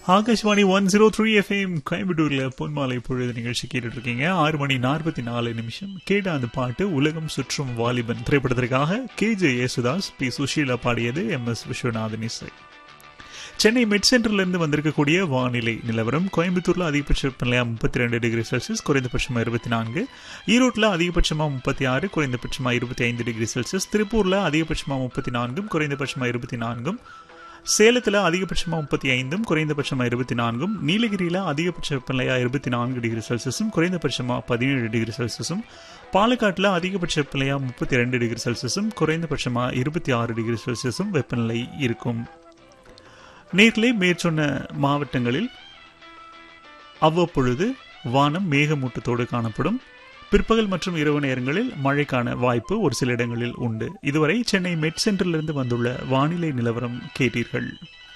Akashvani one zero three FM கோயம்புத்தூர்ல பொன்மாலை பொழுது நிகழ்ச்சி கேட்டுட்டு இருக்கீங்க ஆறு மணி நாற்பத்தி நாலு நிமிஷம் கேட்ட அந்த பாட்டு உலகம் சுற்றும் வாலிபன் திரைப்படத்திற்காக K J Yesudas P Susheela பாடியது எம் எஸ் விஸ்வநாதன் இசை சென்னை மிட் சென்டர்ல இருந்து வந்திருக்கக்கூடிய வானிலை நிலவரம் கோயம்புத்தூர்ல அதிகபட்ச வெப்பநிலையா முப்பத்தி ரெண்டு டிகிரி செல்சியஸ் குறைந்தபட்சமா இருபத்தி நான்கு ஈரோட்டில் அதிகபட்சமா முப்பத்தி ஆறு குறைந்தபட்சமா இருபத்தி ஐந்து டிகிரி செல்சியஸ் திருப்பூர்ல அதிகபட்சமா முப்பத்தி நான்கும் குறைந்தபட்சமா இருபத்தி நான்கும் சேலத்தில் அதிகபட்சமாக முப்பத்தி ஐந்தும் குறைந்தபட்சமாக இருபத்தி நான்கும் நீலகிரியில் அதிகபட்ச வெப்பநிலையாக இருபத்தி நான்கு டிகிரி செல்சியஸும் குறைந்தபட்சமாக பதினேழு டிகிரி செல்சியஸும் பாலக்காட்டில் அதிகபட்ச வெப்பநிலையாக முப்பத்தி ரெண்டு டிகிரி செல்சியஸும் குறைந்தபட்சமாக இருபத்தி ஆறு டிகிரி செல்சியஸும் வெப்பநிலை இருக்கும் நேர்களே மேற்சொன்ன மாவட்டங்களில் அவ்வப்பொழுது வானம் மேகமூட்டத்தோடு காணப்படும் பிற்பகல் மற்றும் இரவு நேரங்களில் மழைக்கான வாய்ப்பு ஒரு சில இடங்களில் உண்டு இதுவரை சென்னை மெட் சென்டரிலிருந்து வந்துள்ள வானிலை நிலவரம் கேட்டீர்கள்